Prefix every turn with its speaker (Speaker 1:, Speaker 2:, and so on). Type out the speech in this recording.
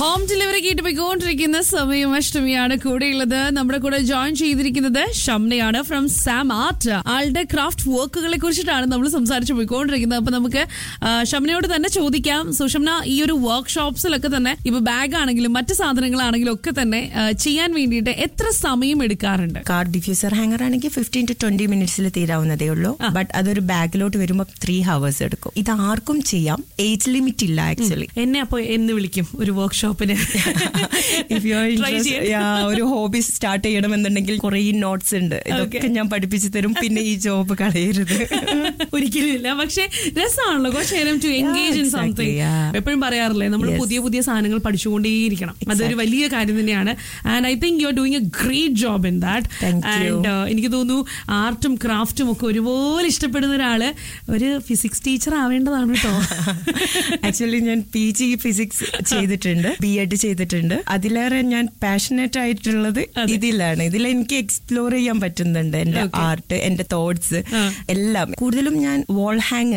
Speaker 1: Home delivery കേട്ട് പോയിക്കൊണ്ടിരിക്കുന്ന സമയം അഷ്ടമിയാണ് കൂടെയുള്ളത് നമ്മുടെ കൂടെ ജോയിൻ ചെയ്തിരിക്കുന്നത് ഷംനയാണ് ഫ്രം സാം ആർട്ട് ആളുടെ ക്രാഫ്റ്റ് വർക്കുകളെ കുറിച്ചിട്ടാണ് നമ്മൾ സംസാരിച്ചു പോയിക്കൊണ്ടിരിക്കുന്നത് അപ്പൊ നമുക്ക് ആ, ഷംനയോട് തന്നെ ചോദിക്കാം സോ ഷംന ഈ ഒരു വർക്ക്ഷോപ്സിലൊക്കെ തന്നെ ഇപ്പൊ ബാഗ് ആണെങ്കിലും മറ്റു സാധനങ്ങളാണെങ്കിലും ഒക്കെ തന്നെ ആ, ചെയ്യാൻ വേണ്ടിയിട്ട് എത്ര സമയം എടുക്കാറുണ്ട്
Speaker 2: കാർ ഡിഫ്യൂസർ ഹാങ്ങർ ആണെങ്കിൽ ഫിഫ്റ്റീൻ ടു ട്വന്റി മിനിറ്റ്സിൽ തീരാവുന്നതേ ഉള്ളൂ ബട്ട് അതൊരു ബാഗിലോട്ട് വരുമ്പോൾ ത്രീ ഹവേഴ്സ് എടുക്കും ഇത് ആർക്കും ചെയ്യാം ഏജ് ലിമിറ്റ് ഇല്ല ആക്ച്വലി
Speaker 1: എന്നെ അപ്പൊ എന്ന് വിളിക്കും ഒരു വർക്ക്ഷോപ്പിന്
Speaker 2: ഇഫ് യു
Speaker 1: Try ചെയ്യാൻ.
Speaker 2: ഒരു ഹോബി സ്റ്റാർട്ട് ചെയ്യണമെന്നുണ്ടെങ്കിൽ കുറെ നോട്ട്സ് ഉണ്ട് ഇതൊക്കെ ഞാൻ പഠിപ്പിച്ചു തരും പിന്നെ ഈ ജോബ് കളയരുത്
Speaker 1: ഒരിക്കലും ഇല്ല പക്ഷെ രസമാണല്ലോ കുറച്ച് നേരം to engage in
Speaker 2: exactly,
Speaker 1: something
Speaker 2: yeah.
Speaker 1: എപ്പോഴും പറയാറില്ലേ നമ്മൾ
Speaker 2: Yes.
Speaker 1: പുതിയ പുതിയ സാധനങ്ങൾ പഠിച്ചുകൊണ്ടേയിരിക്കണം അതൊരു വലിയ കാര്യം തന്നെയാണ് and I think you are doing a great job in that
Speaker 2: Thank you.
Speaker 1: And എനിക്ക് തോന്നുന്നു ആർട്ടും ക്രാഫ്റ്റും ഒക്കെ ഒരുപോലെ ഇഷ്ടപ്പെടുന്ന ഒരാള് ഒരു ഫിസിക്സ് ടീച്ചർ ആവേണ്ടതാണ് കേട്ടോ
Speaker 2: ആക്ച്വലി ഞാൻ പി ജി ഫിസിക്സ് ചെയ്തിട്ടുണ്ട് ബി എഡ് ചെയ്തിട്ടുണ്ട് അതിലേറെ ഞാൻ പാഷനേറ്റ് ആയിട്ടുള്ളത് ഇതിലാണ് ഇതിൽ എനിക്ക് എക്സ്പ്ലോർ ചെയ്യാൻ പറ്റുന്നുണ്ട് എന്റെ
Speaker 1: Okay.
Speaker 2: ആർട്ട് എന്റെ തോട്ട്സ്
Speaker 1: ആ.
Speaker 2: എല്ലാം കൂടുതലും ഞാൻ വാൾ ഹാങ്